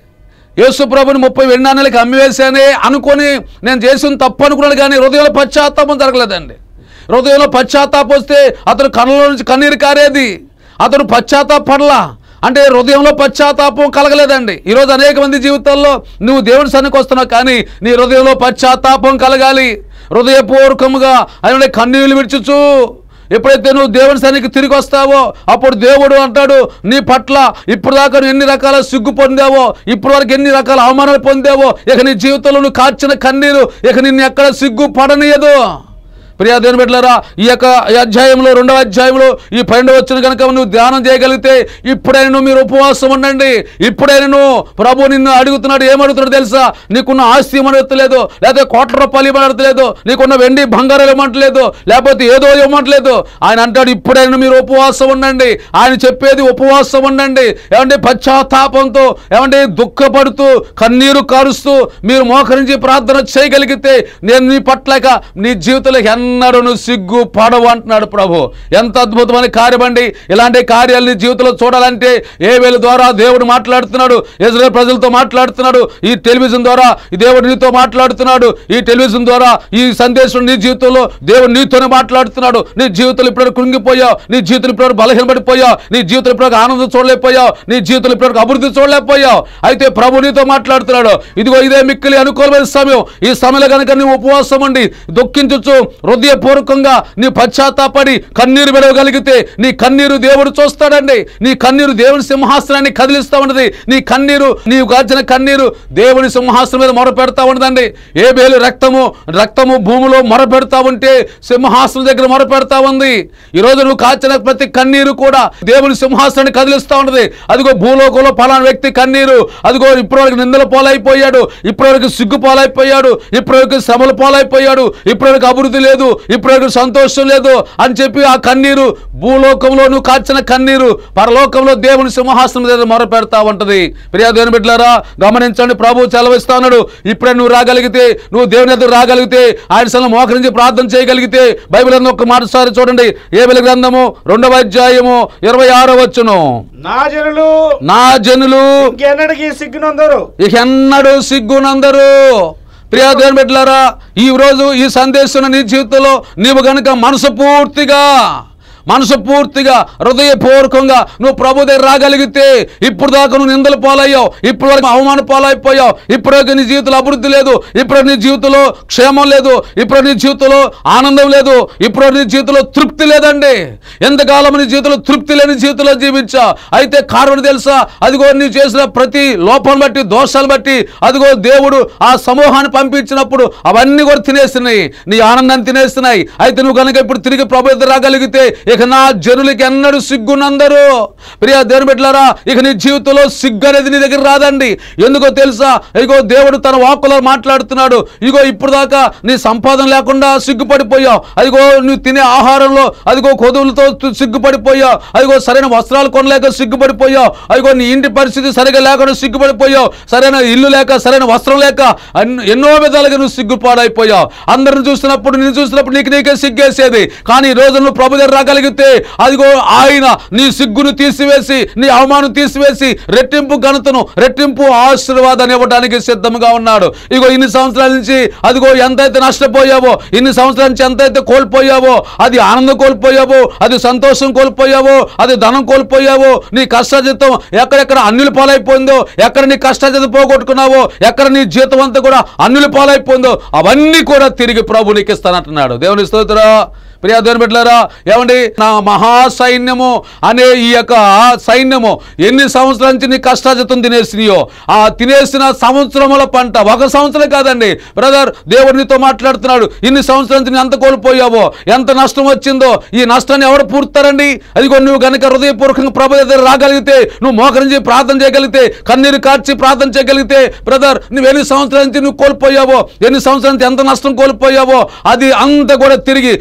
యేసు ప్రభుని ముప్పై వెండానలకి అమ్మివేశానే అనుకొని నేను చేసిన తప్పు అనుకున్నాను కానీ హృదయంలో పశ్చాత్తాపం జరగలేదండి హృదయంలో పశ్చాత్తాపం వస్తే అతను కళ్ళలో నుంచి కన్నీరు కారేది అతను పశ్చాత్తాపడలా అంటే హృదయంలో పశ్చాత్తాపం కలగలేదండి ఈరోజు అనేక మంది జీవితాల్లో నువ్వు దేవుని సన్నికి వస్తున్నావు కానీ నీ హృదయంలో పశ్చాత్తాపం కలగాలి హృదయపూర్వకముగా ఆయన కన్నీళ్లు విడిచుచు ఎప్పుడైతే నువ్వు దేవుని సన్నిధికి తిరిగి వస్తావో అప్పుడు దేవుడు అంటాడు నీ పట్ల ఇప్పుడు దాకా నువ్వు ఎన్ని రకాల సిగ్గు పొందావో ఇప్పటి వరకు ఎన్ని రకాల అవమానాలు పొందావో ఇక నీ జీవితంలో నువ్వు కార్చిన కన్నీరు ఇక నిన్ను ఎక్కడ సిగ్గు పడనీయదు ప్రియా దేవుని బిడ్డలారా ఈ యొక్క ఈ అధ్యాయంలో రెండవ అధ్యాయంలో ఈ పన్నెండు వచ్చిన కనుక నువ్వు ధ్యానం చేయగలిగితే ఇప్పుడైనా నువ్వు మీరు ఉపవాసం ఉండండి ఇప్పుడైనా నువ్వు ప్రభు నిన్ను అడుగుతున్నాడు ఏమడుగుతున్నాడు తెలుసా నీకున్న ఆస్తి ఇవ్వనట్లేదు లేకపోతే కోట్ల రూపాయలు ఇవ్వనట్లేదు నీకున్న వెండి బంగారాలు ఇవ్వట్లేదు లేకపోతే ఏదో ఇవ్వట్లేదు ఆయన అంటాడు ఇప్పుడైనా మీరు ఉపవాసం ఉండండి ఆయన చెప్పేది ఉపవాసం ఉండండి ఏమంటే పశ్చాత్తాపంతో ఏమంటే దుఃఖపడుతూ కన్నీరు కారుస్తూ మీరు మోకరించి ప్రార్థన చేయగలిగితే నేను నీ పట్లక నీ జీవితంలో ఎన్నడూ నువ్వు సిగ్గు పడవు అంటున్నాడు ప్రభు ఎంత అద్భుతమైన కార్యం అండి ఇలాంటి కార్యాలు నీ జీవితంలో చూడాలంటే ఏ వేల ద్వారా దేవుడు మాట్లాడుతున్నాడు ఇజ్రాయల్ ప్రజలతో మాట్లాడుతున్నాడు ఈ టెలివిజన్ ద్వారా ఈ దేవుడు నీతో మాట్లాడుతున్నాడు ఈ టెలివిజన్ ద్వారా ఈ సందేశం నీ జీవితంలో దేవుడు నీతోనే మాట్లాడుతున్నాడు నీ జీవితంలో ఇప్పుడు కృంగిపోయావు నీ జీవితంలో ఇప్పుడు బలహీనపడిపోయావు నీ జీవితంలో ఇప్పుడు ఆనందం చూడలేకపోయావు నీ జీవితంలో ఇప్పుడు అభివృద్ధి చూడలేకపోయావు అయితే ప్రభు నీతో మాట్లాడుతున్నాడు ఇదిగో ఇదే మిక్కిలి అనుకూలమైన సమయం ఈ సమయంలో కనుక నువ్వు ఉపవాసం ఉండి దుఃఖించచ్చు హృదయపూర్వకంగా నీ పశ్చాత్తాపడి కన్నీరు విడవగలిగితే నీ కన్నీరు దేవుడు చూస్తాడండి నీ కన్నీరు దేవుని సింహాసనాన్ని కదిలిస్తా ఉన్నది నీ కన్నీరు నీవు గార్చిన కన్నీరు దేవుని సింహాసనం మీద మొర పెడతా ఉన్నదండి ఏ బేలు రక్తము రక్తము భూమిలో మొర పెడతా ఉంటే సింహాసనం దగ్గర మొర పెడతా ఉంది ఈ రోజు నువ్వు కాచిన ప్రతి కన్నీరు కూడా దేవుని సింహాసనాన్ని కదిలిస్తా ఉన్నది అదిగో భూలోకంలో పలానా వ్యక్తి కన్నీరు అదిగో ఇప్పటివరకు నిందల పాలైపోయాడు ఇప్పటివరకు సిగ్గు పాలైపోయాడు ఇప్పటివరకు శ్రమల పాలైపోయాడు ఇప్పటివరకు అభివృద్ధి లేదు ఇప్పటివరకు సంతోషం లేదు అని చెప్పి ఆ కన్నీరు భూలోకంలో నువ్వు కాచిన కన్నీరు పరలోకంలో దేవుని సింహాసనం దగ్గర మొర పెడతా ఉంటది ప్రియా దేవుని బిడ్డలారా గమనించండి ప్రభు సెలవిస్తా ఉన్నాడు ఇప్పుడే నువ్వు రాగలిగితే నువ్వు దేవుని ఎదురు రాగలిగితే ఆయన సన్న మోకరించి ప్రార్థన చేయగలిగితే బైబిల్ అన్న ఒక మాట సారి చూడండి ఏ వెలుగు గ్రంథము రెండవ అధ్యాయము ఇరవై ఆరో వచ్చును నా జనులు నా జనులు ఇంకెన్నటికీ సిగ్గునందరు ఇక ఎన్నడూ సిగ్గునందరు ప్రియా దేవుని బిడ్డలారా ఈ రోజు ఈ సందేశం నీ జీవితంలో నీవు గనుక మనసు పూర్తిగా మనసు పూర్తిగా హృదయపూర్వకంగా నువ్వు ప్రభు దగ్గర రాగలిగితే ఇప్పుడు దాకా నువ్వు నిందలు పాలయ్యావు ఇప్పుడు వరకు అవమాన పాలైపోయావు ఇప్పుడు వరకు నీ జీవితంలో అభివృద్ధి లేదు ఇప్పుడు నీ జీవితంలో క్షేమం లేదు ఇప్పుడు నీ జీవితంలో ఆనందం లేదు ఇప్పుడు నీ జీవితంలో తృప్తి లేదండి ఎంతకాలం నీ జీవితంలో తృప్తి లేని జీవితంలో జీవించా అయితే కారణం తెలుసా అదిగో నీవు చేసిన ప్రతి లోపాన్ని బట్టి దోషాలు బట్టి అదిగో దేవుడు ఆ సమూహాన్ని పంపించినప్పుడు అవన్నీ కూడా తినేస్తున్నాయి నీ ఆనందాన్ని తినేస్తున్నాయి అయితే నువ్వు కనుక ఇప్పుడు తిరిగి ప్రభు ఎదురు రాగలిగితే ఇక నా జనులకి ఎన్నడూ సిగ్గునందరు ప్రియా దేవుని బిడ్డలారా ఇక నీ జీవితంలో సిగ్గు అనేది నీ దగ్గర రాదండి ఎందుకో తెలుసా ఇగో దేవుడు తన వాక్కులో మాట్లాడుతున్నాడు ఇగో ఇప్పుడు దాకా నీ సంపాదన లేకుండా సిగ్గుపడిపోయావు అదిగో నువ్వు తినే ఆహారంలో అదిగో కొదువులతో తు- సిగ్గుపడిపోయావు అదిగో సరైన వస్త్రాలు కొనలేక సిగ్గుపడిపోయావు అదిగో నీ ఇంటి పరిస్థితి సరిగా లేకుండా సిగ్గుపడిపోయావు సరైన ఇల్లు లేక సరైన వస్త్రం లేక అన్ని- ఎన్నో విధాలుగా నువ్వు సిగ్గుపాడైపోయావు అందరిని చూసినప్పుడు నేను చూసినప్పుడు నీకు నీకే సిగ్గేసేది కానీ ఈ రోజు నువ్వు ప్రభు దగ్గర రాగలిగితే అదిగో ఆయన నీ సిగ్గును తీసివేసి నీ అవమానం తీసివేసి రెట్టింపు ఘనతను రెట్టింపు ఆశీర్వాదాన్ని ఇవ్వడానికి సిద్ధంగా ఉన్నాడు ఇగో ఇన్ని సంవత్సరాల నుంచి అదిగో ఎంతైతే నష్టపోయావో ఇన్ని సంవత్సరాల నుంచి ఎంతైతే కోల్పోయావో అది ఆనందం కోల్పోయావో అది సంతోషం కోల్పోయావో అది ధనం కోల్పోయావో నీ కష్టజితం ఎక్కడెక్కడ అన్నులు పాలైపోయిందో ఎక్కడ నీ కష్టజితం పోగొట్టుకున్నావో ఎక్కడ నీ జీతం అంతా కూడా అన్నులు పాలైపోయిందో అవన్నీ కూడా తిరిగి ప్రభు నీకు ఇస్తానంటున్నాడు దేవుని స్తోత్ర ప్రియా దేవుని బిడ్డలారా ఏమండి నా మహా సైన్యము అనే ఈ యొక్క సైన్యము ఎన్ని సంవత్సరాల నుంచి నీ కష్టాజితం తినేసినాయో ఆ తినేసిన సంవత్సరముల పంట ఒక సంవత్సరం కాదండి బ్రదర్ దేవుడు నీతో మాట్లాడుతున్నాడు ఇన్ని సంవత్సరాల నుంచి నువ్వు ఎంత కోల్పోయావో ఎంత నష్టం వచ్చిందో ఈ నష్టాన్ని ఎవరు పూర్తారండి అదిగో నువ్వు కనుక హృదయపూర్వకంగా ప్రభు దగ్గర రాగలిగితే నువ్వు మోకరించి ప్రార్థన చేయగలిగితే కన్నీరు కార్చి ప్రార్థన చేయగలిగితే బ్రదర్ నువ్వు ఎన్ని సంవత్సరాల నుంచి నువ్వు కోల్పోయావో ఎన్ని సంవత్సరాల నుంచి ఎంత నష్టం కోల్పోయావో అది అంతా కూడా తిరిగి సంవత్సరం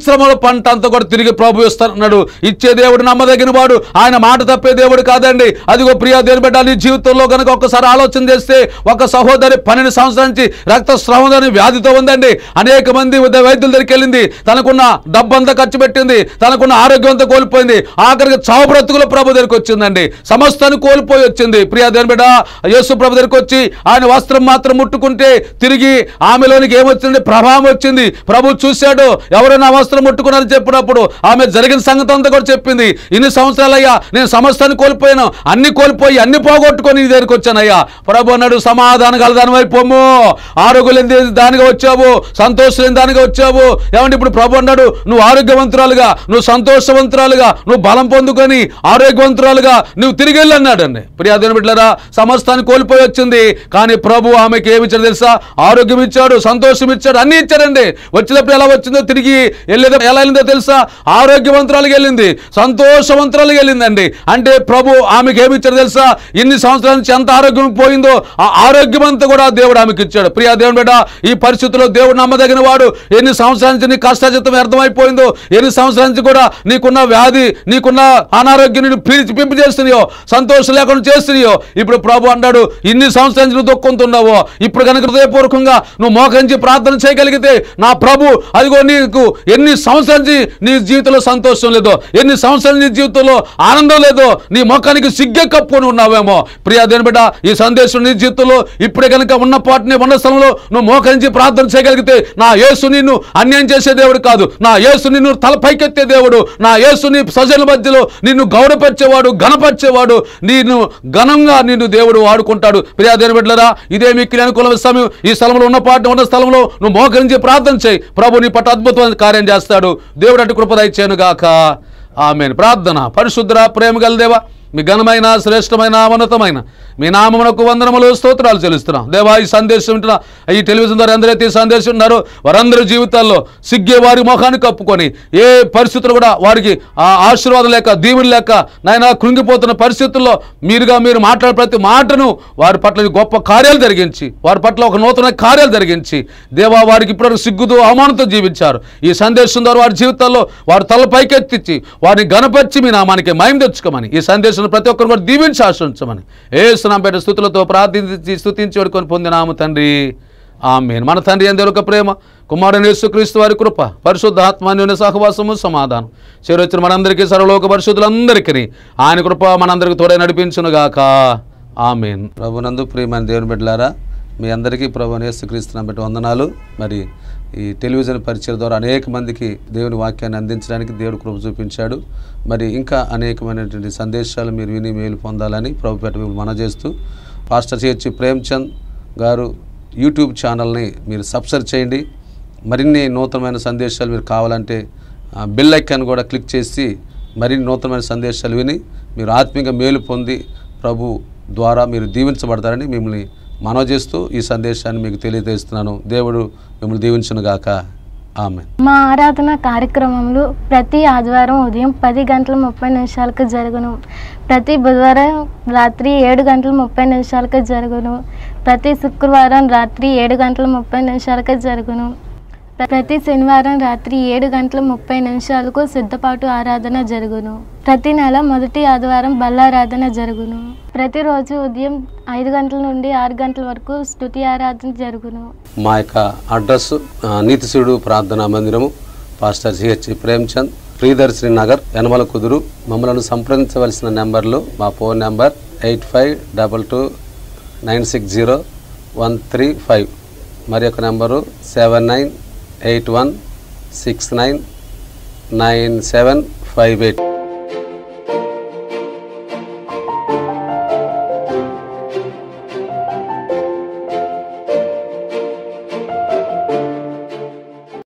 సంవత్సరముల పంట అంతా కూడా తిరిగి ప్రభు ఇస్తున్నాడు ఇచ్చే దేవుడు నమ్మదగిన వాడు ఆయన మాట తప్పే దేవుడు కాదండి అదిగో ప్రియా దేవుని బిడ్డ నీ జీవితంలో కనుక ఒక్కసారి ఆలోచన చేస్తే ఒక సహోదరి పన్నెండు సంవత్సరాల నుంచి రక్తస్రావం అనే వ్యాధితో ఉందండి అనేక మంది ఉద- వైద్యుల దగ్గరికి వెళ్ళింది తనకున్న డబ్బంతా ఖర్చు పెట్టింది తనకున్న ఆరోగ్యం అంతా కోల్పోయింది ఆఖరికి చావు బ్రతుకుల ప్రభు దగ్గరికి వచ్చిందండి సమస్తాన్ని కోల్పోయి వచ్చింది ప్రియా దేవుని బిడ్డ యేసు ప్రభు దగ్గరికి వచ్చి ఆయన వస్త్రం మాత్రం ముట్టుకుంటే తిరిగి ఆమెలోనికి ఏమొచ్చింది ప్రభావం వచ్చింది ప్రభు చూశాడు ఎవరైనా వస్త్రం ముట్టుకున్నారని చెప్పినప్పుడు ఆమె జరిగిన సంగతి అంతా కూడా చెప్పింది ఇన్ని సంవత్సరాలయ్యా నేను సమస్తాన్ని కోల్పోయాను అన్ని కోల్పోయి అన్ని పోగొట్టుకొని నీ దగ్గరికి వచ్చానయ్యా ప్రభు అన్నాడు సమాధానం గలదాని వైపోము ఆరోగ్యం లేని దానిగా వచ్చావు సంతోషం లేని దానిగా వచ్చావు ఏమంటే ఇప్పుడు ప్రభు అన్నాడు నువ్వు ఆరోగ్యవంతురాలుగా నువ్వు సంతోషవంతురాలుగా నువ్వు బలం పొందుకొని ఆరోగ్యవంతురాలుగా నువ్వు తిరిగి వెళ్ళి అన్నాడండి ప్రియాదేని బిడ్డలారా సమస్తాన్ని కోల్పోయి వచ్చింది కానీ ప్రభు ఆమెకి ఏమి ఇచ్చాడు తెలుసా ఆరోగ్యం ఇచ్చాడు సంతోషం ఇచ్చాడు అన్ని ఇచ్చాడండి వచ్చినప్పుడు ఎలా వచ్చిందో తిరిగి వెళ్ళేదో ఎలా వెళ్ళిందో తెలుసా ఆరోగ్యవంతురాలుగా వెళ్ళింది సంతోషవంతురాలుగా వెళ్ళిందండి అంటే ప్రభు ఆమెకి ఏమి ఇచ్చాడు తెలుసా ఇన్ని సంవత్సరాల నుంచి ఎంత ఆరోగ్యం పోయిందో ఆ ఆరోగ్యం అంతా కూడా దేవుడు ఆమెకి ఇచ్చాడు ప్రియా దేవుని బిడ్డ ఈ పరిస్థితుల్లో దేవుడు నమ్మదగిన వాడు ఎన్ని సంవత్సరాల నుంచి నీ కష్టాజితం వ్యర్థమైపోయిందో ఎన్ని సంవత్సరాల నుంచి కూడా నీకున్న వ్యాధి నీకున్న అనారోగ్యం నేను పీల్చి పింపు చేస్తున్నాయో సంతోషం లేకుండా చేస్తున్నాయో ఇప్పుడు ప్రభు అన్నాడు ఇన్ని సంవత్సరాల నుంచి నువ్వు దుఃఖంతున్నావో ఇప్పుడు కనుక హృదయపూర్వకంగా నువ్వు మోకరించి ప్రార్థన చేయగలిగితే నా ప్రభు అదిగో నీకు ఎన్ని సంవత్సరాల నుంచి నీ జీవితంలో సంతోషం లేదో ఎన్ని సంవత్సరాల నీ జీవితంలో ఆనందం లేదో నీ మొఖానికి సిగ్గే కప్పుకొని ఉన్నావేమో ప్రియా దేని బిడ్డ ఈ సందేశం నీ జీవితంలో ఇప్పుడే కనుక ఉన్న పాటని ఉన్న స్థలంలో నువ్వు మోకరించి ప్రార్థన చేయగలిగితే నా యేసు నిన్ను అన్యాయం చేసే దేవుడు కాదు నా యేసు నిన్ను తల పైకెత్తే దేవుడు నా యేసు నీ ప్రజల మధ్యలో నిన్ను గౌరవపరిచేవాడు ఘనపరిచేవాడు నిన్ను ఘనంగా నిన్ను దేవుడు వాడుకుంటాడు ప్రియా దేని బిడ్డలరా ఇదే మీకు అనుకూల సమయం ఈ స్థలంలో ఉన్న పాట ఉన్న స్థలంలో నువ్వు మోకరించి ప్రార్థన చేయి ప్రభు నీ పట్ల అద్భుతమైన కార్యం చేస్తాడు దేవుడు అటు కృప దయచేయను గాక ఆమెను ప్రార్థన పరిశుద్ధ ప్రేమ గల దేవా మీ ఘనమైన శ్రేష్టమైన ఉన్నతమైన మీ నామమునకు వందనములు స్తోత్రాలు చెల్లిస్తున్నాం దేవా ఈ సందేశం వింటున్న ఈ టెలివిజన్ ద్వారా ఎందరైతే ఈ సందేశం ఉన్నారో వారందరి జీవితాల్లో సిగ్గే వారి ముఖాన్ని కప్పుకొని ఏ పరిస్థితులు కూడా వారికి ఆ ఆశీర్వాదం లేక దీవులు లేక నాయన కృంగిపోతున్న పరిస్థితుల్లో మీరుగా మీరు మాట్లాడే ప్రతి మాటను వారి పట్ల గొప్ప కార్యాలు జరిగించి వారి పట్ల ఒక నూతన కార్యాలు జరిగించి దేవా వారికి ఇప్పటివరకు సిగ్గుతో అవమానంతో జీవించారు ఈ సందేశం ద్వారా వారి జీవితాల్లో వారి తల పైకెత్తించి వారిని గణపరిచి మీ నామానికి మయం తెచ్చుకోమని ఈ సందేశం ప్రతి ఒక్కరు కూడా దీవించి ఆశ్రయించమని ఏ సునాంపేట స్థుతులతో ప్రార్థించి స్థుతించి వడుకొని పొందినాము తండ్రి ఆమెన్ మన తండ్రి అందరొక ప్రేమ కుమారుని యేసుక్రీస్తు వారి కృప పరిశుద్ధ ఆత్మాన్యుని సహవాసము సమాధానం చేరొచ్చిన మనందరికీ సర్వలోక పరిశుద్ధులందరికీ ఆయన కృప మనందరికీ తోడే నడిపించునుగాక ఆమెన్ ప్రభునందు ప్రియమైన దేవుని బిడ్డలారా మీ అందరికీ ప్రభు యేసుక్రీస్తు బట్టి వందనాలు మరి ఈ టెలివిజన్ పరిచయం ద్వారా అనేక మందికి దేవుని వాక్యాన్ని అందించడానికి దేవుడు కృప చూపించాడు మరి ఇంకా అనేకమైనటువంటి సందేశాలు మీరు విని మేలు పొందాలని ప్రభుపేట మిమ్మల్ని మనజేస్తూ పాస్టర్ చేర్చి ప్రేమ్చంద్ గారు యూట్యూబ్ ఛానల్ని మీరు సబ్స్క్రైబ్ చేయండి మరిన్ని నూతనమైన సందేశాలు మీరు కావాలంటే ఆ, బెల్ ఐకాన్ కూడా క్లిక్ చేసి మరిన్ని నూతనమైన సందేశాలు విని మీరు ఆత్మీయంగా మేలు పొంది ప్రభు ద్వారా మీరు దీవించబడతారని మిమ్మల్ని మనవ చేస్తూ ఈ సందేశాన్ని మీకు తెలియజేస్తున్నాను దేవుడు మిమ్మల్ని దీవించునుగాక ఆమె మా ఆరాధన కార్యక్రమంలో ప్రతి ఆదివారం ఉదయం పది గంటల ముప్పై నిమిషాలకు జరుగును ప్రతి బుధవారం రాత్రి ఏడు గంటల ముప్పై నిమిషాలకు జరుగును ప్రతి శుక్రవారం రాత్రి ఏడు గంటల ముప్పై నిమిషాలకు జరుగును ప్రతి శనివారం రాత్రి ఏడు గంటల ముప్పై నిమిషాలకు సిద్ధపాటు ఆరాధన జరుగును ప్రతి నెల మొదటి ఆదివారం బల్లారాధన జరుగును ప్రతిరోజు ఉదయం ఐదు గంటల నుండి ఆరు గంటల వరకు స్తుతి ఆరాధన జరుగును మా యొక్క అడ్రస్ ఆ, నీతిశుడు ప్రార్థనా మందిరము పాస్టర్ సిహెచ్ ప్రేమ్చంద్ ప్రియదర్శిని నగర్ యనమల కుదురు మమ్మల్ని సంప్రదించవలసిన నెంబర్లు మా phone number eight five double two nine six zero one three five మరి యొక్క number seven nine eight one six nine nine seven five eight